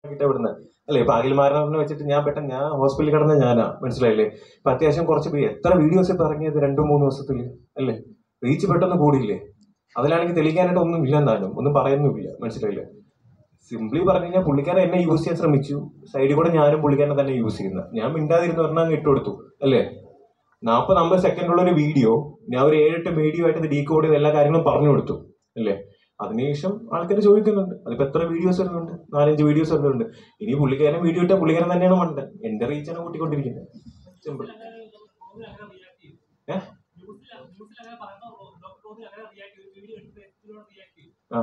ആക്കിയിട്ട് വിടുന്നത് അല്ലേ ഇപ്പൊ അഖിൽമാരനെ വെച്ചിട്ട് ഞാൻ പെട്ടെന്ന് ഞാൻ ഹോസ്പിറ്റലിൽ കിടന്ന ഞാനാ മനസ്സിലായില്ലേ ഇപ്പൊ അത്യാവശ്യം കുറച്ച് പേര് എത്ര വീഡിയോസ് ഇപ്പൊ ഇറങ്ങിയത് രണ്ടു മൂന്ന് ദിവസത്തിൽ അല്ലേ റീച്ച് പെട്ടെന്ന് കൂടിയില്ലേ അതിലാണെങ്കിൽ തെളിയിക്കാനായിട്ട് ഒന്നും ഇല്ല എന്നാലും ഒന്നും പറയുന്നുമില്ല മനസ്സിലായില്ലേ സിംപ്ലി പറഞ്ഞു കഴിഞ്ഞാൽ പുള്ളിക്കാരൻ എന്നെ യൂസ് ചെയ്യാൻ ശ്രമിച്ചു സൈഡിൽ കൂടെ ഞാനും പുള്ളിക്കാരനെ തന്നെ യൂസ് ചെയ്യുന്നത് ഞാൻ മിണ്ടാതിരുന്ന് പറഞ്ഞാൽ അങ്ങ് ഇട്ടുകൊടുത്തു അല്ലേ നാൽപ്പത് അമ്പത് സെക്കൻഡുള്ള ഒരു വീഡിയോ ഞാൻ ഒരു ഏഴെട്ട് വീഡിയോ ആയിട്ട് ഡീകോഡ് ചെയ്ത് എല്ലാ കാര്യങ്ങളും പറഞ്ഞു കൊടുത്തു അല്ലേ അതിനുശേഷം ആൾക്കാർ ചോദിക്കുന്നുണ്ട് അതിപ്പോ എത്ര വീഡിയോസ് വരുന്നുണ്ട് നാലഞ്ച് വീഡിയോസ് വരുന്നുണ്ട് ഇനി പുള്ളിക്കാരൻ വീഡിയോ ഇട്ടാൽ പുള്ളിക്കാരൻ തന്നെയാണ് മണ്ടൻ എന്റെ റീച്ചാണ് കൂട്ടിക്കൊണ്ടിരിക്കുന്നത് സിമ്പിൾ ഏ? ആ.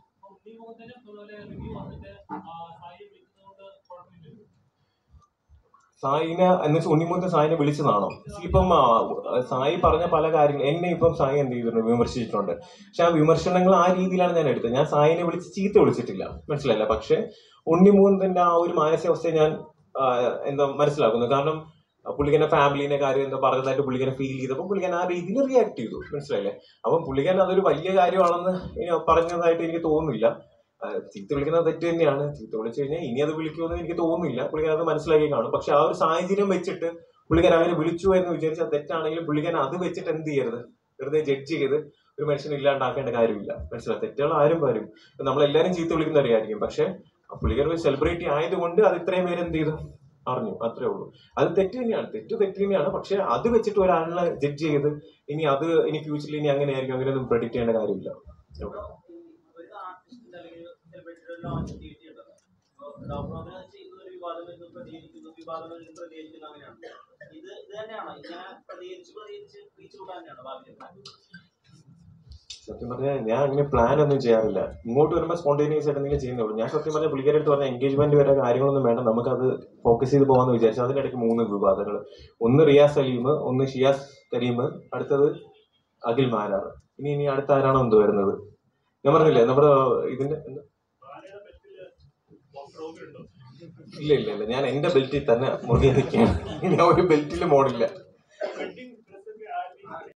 സായിനെ എന്ന് വെച്ചാൽ ഉണ്ണിമുത്ത് സായിനെ വിളിച്ചതാണോ ഇപ്പം ആ, സായി പറഞ്ഞ പല കാര്യങ്ങൾ എന്നെ ഇപ്പം സായി എന്ത് ചെയ്തിട്ടുണ്ട് വിമർശിച്ചിട്ടുണ്ട് പക്ഷെ ആ വിമർശനങ്ങൾ ആ രീതിയിലാണ് ഞാൻ എടുത്തത് ഞാൻ സായിനെ വിളിച്ച് ചീത്ത വിളിച്ചിട്ടില്ല മനസ്സിലായില്ല പക്ഷെ ഉണ്ണിമൂന്നിന്റെ ആ ഒരു മാനസികാവസ്ഥയെ ഞാൻ ആ, എന്താ മനസ്സിലാക്കുന്നു കാരണം പുള്ളിക്കാരൻ ഫാമിലിന്റെ കാര്യം എന്തോ പറഞ്ഞതായിട്ട് പുള്ളിക്കാരൻ ഫീൽ ചെയ്തപ്പോൾ പുള്ളിക്കാരൻ ആ രീതിയിൽ റിയാക്ട് ചെയ്തു മനസ്സിലായില്ലേ അപ്പം പുള്ളിക്കാരൻ അതൊരു വലിയ കാര്യമാണെന്ന് ഇനി പറഞ്ഞതായിട്ട് എനിക്ക് തോന്നുന്നില്ല ആ, ചീത്ത വിളിക്കുന്നത് തെറ്റ് തന്നെയാണ് ചീത്ത വിളിച്ചു കഴിഞ്ഞാൽ ഇനി അത് വിളിക്കുമെന്ന് എനിക്ക് തോന്നുന്നില്ല പുള്ളിക്കാരൻ അത് മനസ്സിലാക്കി കാണും പക്ഷെ ആ ഒരു സാഹചര്യം വെച്ചിട്ട് പുള്ളിക്കാരൻ അവരെ വിളിച്ചു എന്ന് വിചാരിച്ചാൽ തെറ്റാണെങ്കിലും പുള്ളിക്കാരൻ അത് വെച്ചിട്ട് എന്ത് ചെയ്യരുത് വെറുതെ ജഡ്ജ് ചെയ്ത് ഒരു മനുഷ്യനെ ഇല്ലാണ്ടാക്കേണ്ട കാര്യമില്ല മനസ്സിലായി തെറ്റുകൾ ആരും വരും ഇപ്പൊ നമ്മളെല്ലാരും ചീത്ത വിളിക്കുന്ന അറിയായിരിക്കും പക്ഷെ ആ പുള്ളിക്കാരൻ ഒരു സെലിബ്രിറ്റി ആയതുകൊണ്ട് അത് ഇത്രയും പേര് എന്ത് ചെയ്തു അറിഞ്ഞു അത്രേ ഉള്ളൂ അത് തെറ്റ് തന്നെയാണ് തെറ്റ് തെറ്റ് തന്നെയാണ് പക്ഷെ അത് വെച്ചിട്ട് ഒരാളിനെ ജഡ്ജ് ചെയ്ത് ഇനി അത് ഇനി ഫ്യൂച്ചറിൽ ഇനി അങ്ങനെ ആയിരിക്കും അങ്ങനെയൊന്നും പ്രെഡിക്റ്റ് ചെയ്യേണ്ട കാര്യമില്ല Okay. ഒരു ആർട്ടിസ്റ്റ് അല്ലെങ്കിൽ സെലിബ്രിറ്റിയുടെ ഒരു ലോഞ്ച് ആക്ടിവിറ്റി ഉണ്ടല്ലോ അപ്പോൾ ഡോക്ടർ അതിനെ ചെയ്യുന്ന ഒരു വിവാദം വരുന്നു പ്രതികരിക്കുന്നു വിവാദം വരുന്നു പ്രതികരിക്കുന്നു അങ്ങനെയാണ് ഇത് ഇത് തന്നെയാണോ ഇങ്ങനെ പ്രതികരിച്ച് പ്രതികരിച്ച് റീച്ച് കൂട്ടാൻ തന്നെയാണോ ഭാവിയിൽ സത്യം പറഞ്ഞാൽ ഞാൻ അങ്ങനെ പ്ലാൻ ഒന്നും ചെയ്യാറില്ല ഇങ്ങോട്ട് വരുമ്പോൾ സ്പോണ്ടേനിയസ് ആയിട്ട് എന്തെങ്കിലും ചെയ്യുന്നുള്ളൂ ഞാൻ സത്യം പറഞ്ഞാൽ പുള്ളിക്കാരുടെ അടുത്ത് പറഞ്ഞ എൻഗേജ്മെന്റ് വരെ കാര്യങ്ങളൊന്നും വേണ്ട നമുക്കത് ഫോക്കസ് ചെയ്ത് പോകാമെന്ന് വിചാരിച്ചു അതിനിടയ്ക്ക് മൂന്ന് വിവാദങ്ങൾ ഒന്ന് റിയാസ് സലീം ഒന്ന് ഷിയാസ് കരീം അടുത്തത് അഖിൽ മാരാർ ഇനി ഇനി അടുത്ത ആരാണോ എന്തോ വരുന്നത് ഞാൻ പറഞ്ഞില്ലേ നമ്മുടെ ഇതിന്റെ എന്താ? ഇല്ല ഇല്ല ഇല്ല ഞാൻ എന്റെ ബെൽറ്റിൽ തന്നെ മുറുകെ നിൽക്കുകയാണ് ഞാൻ ഒരു ബെൽറ്റിൽ മോഡില്ല